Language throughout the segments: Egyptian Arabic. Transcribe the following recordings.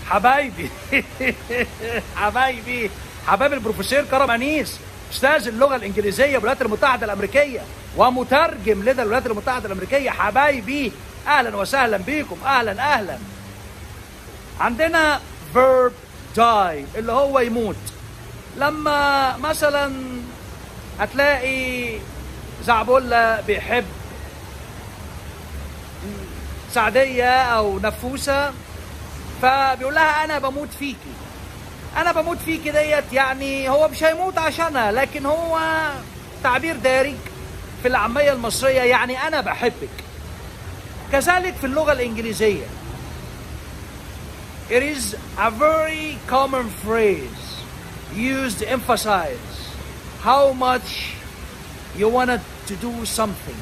حبايبي حبايبي حبايب البروفيسور كرم انيس استاذ اللغه الانجليزيه بالولايات المتحده الامريكيه ومترجم لدى الولايات المتحده الامريكيه حبايبي اهلا وسهلا بيكم اهلا اهلا عندنا verb die اللي هو يموت لما مثلا هتلاقي زعبولة بيحب سعدية أو نفوسة فبيقول لها أنا بموت فيكي أنا بموت فيكي ديت يعني هو مش هيموت عشانها لكن هو تعبير دارج في العامية المصرية يعني أنا بحبك كذلك في اللغة الإنجليزية It is a very common phrase used to emphasize how much you wanted to do something.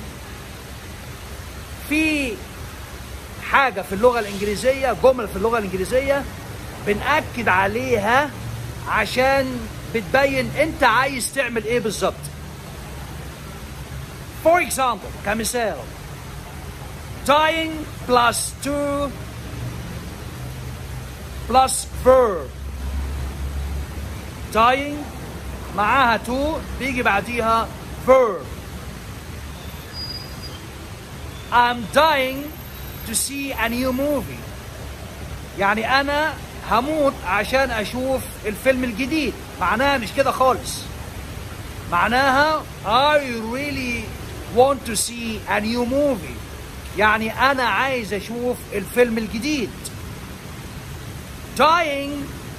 في حاجة في اللغة الإنجليزية جملة في اللغة الإنجليزية بنأكد عليها عشان بتبين أنت عايز تعمل إيه بالظبط. For example كمثال dying plus to plus verb dying معاها to بيجي بعديها verb I'm dying to see a new movie يعني أنا هموت عشان أشوف الفيلم الجديد معناها مش كده خالص معناها I really want to see a new movie يعني أنا عايز أشوف الفيلم الجديد dying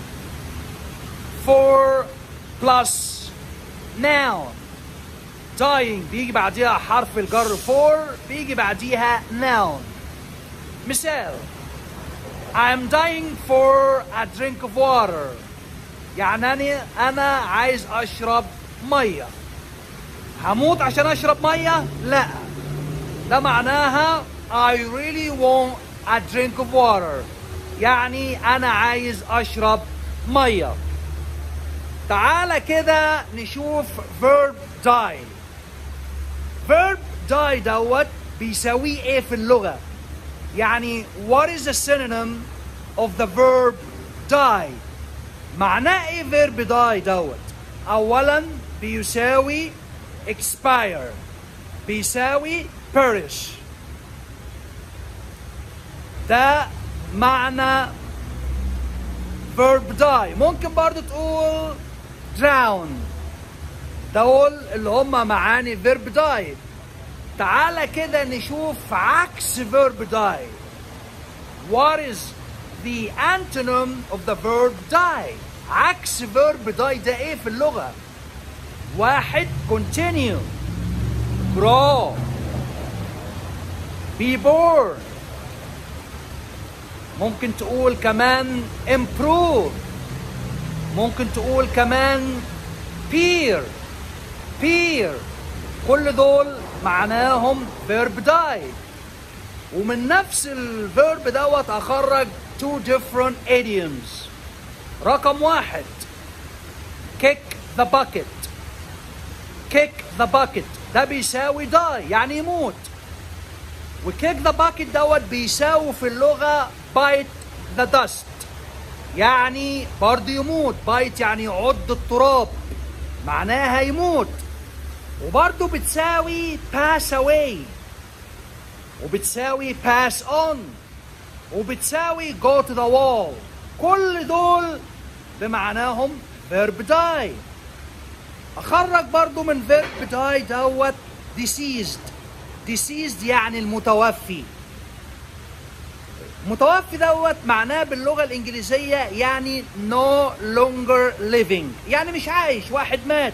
for plus noun dying بيجي بعديها حرف الجر for بيجي بعديها noun مثال I'm dying for a drink of water يعني أنا أنا عايز أشرب مية هموت عشان أشرب مية؟ لا ده معناها I really want a drink of water يعني أنا عايز أشرب مية تعالى كده نشوف verb die verb die دوت بيساويه ايه في اللغة يعني what is the synonym of the verb die معناه ايه verb die دوت اولا بيساوي expire بيساوي perish ده معنى verb die ممكن برضو تقول drown دول اللي هم معاني verb die تعالى كده نشوف عكس verb die what is the antonym of the verb die عكس verb die ده ايه في اللغة واحد continue grow be born ممكن تقول كمان improve ممكن تقول كمان peer peer كل دول معناهم verb die ومن نفس الفيرب دوت اخرج two different idioms رقم واحد kick the bucket kick the bucket ده بيساوي die يعني يموت وكيك ذا باكيت دوت بيساوي في اللغة بايت ذا دست يعني برضه يموت بايت يعني يعض التراب معناها يموت وبرضه بتساوي pass away وبتساوي pass on وبتساوي go to the wall كل دول بمعناهم verb die اخرج برضه من verb die دوت deceased deceased يعني المتوفي متوفي دوت معناه باللغة الإنجليزية يعني no longer living يعني مش عايش واحد مات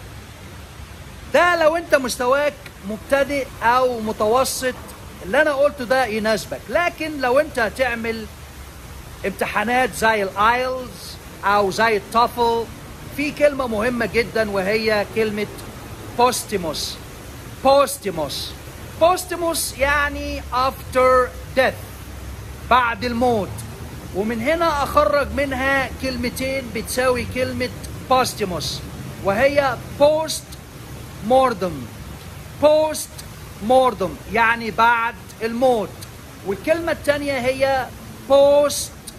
ده لو انت مستواك مبتدئ او متوسط اللي انا قلته ده يناسبك لكن لو انت هتعمل امتحانات زي الايلز او زي التوفل في كلمة مهمة جدا وهي كلمة بوستيموس بوستيموس بوستيموس يعني after death بعد الموت ومن هنا أخرج منها كلمتين بتساوي كلمة بوستيموس وهي post mortem post mortem يعني بعد الموت والكلمة الثانية هي post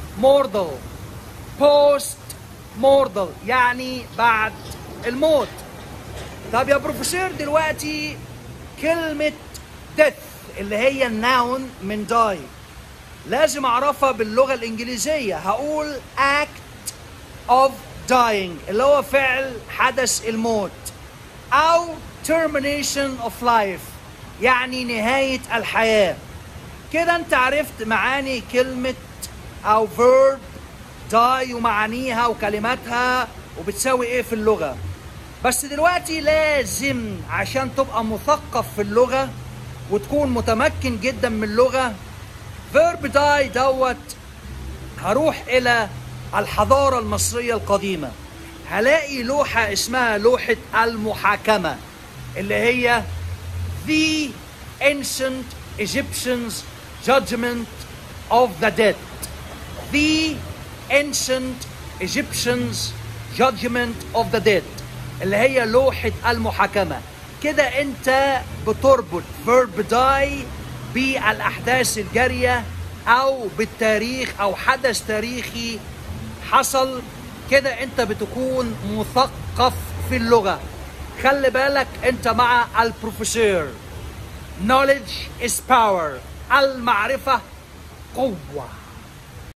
mortal post mortal يعني بعد الموت طب يا بروفيسور دلوقتي كلمة death اللي هي الناون من die لازم اعرفها باللغة الانجليزية هقول act of dying اللي هو فعل حدث الموت او termination of life يعني نهاية الحياة كده انت عرفت معاني كلمة او verb die ومعانيها وكلماتها وبتساوي ايه في اللغة بس دلوقتي لازم عشان تبقى مثقف في اللغة وتكون متمكن جدا من اللغة verb die دوت هروح الى الحضارة المصرية القديمة هلاقي لوحة اسمها لوحة المحاكمة اللي هي The Ancient Egyptians Judgment of the Dead The Ancient Egyptians Judgment of the Dead اللي هي لوحة المحاكمة كده انت بتربط verb die بالأحداث الجارية أو بالتاريخ أو حدث تاريخي حصل كده انت بتكون مثقف في اللغة خلي بالك انت مع البروفيسور knowledge is power المعرفة قوة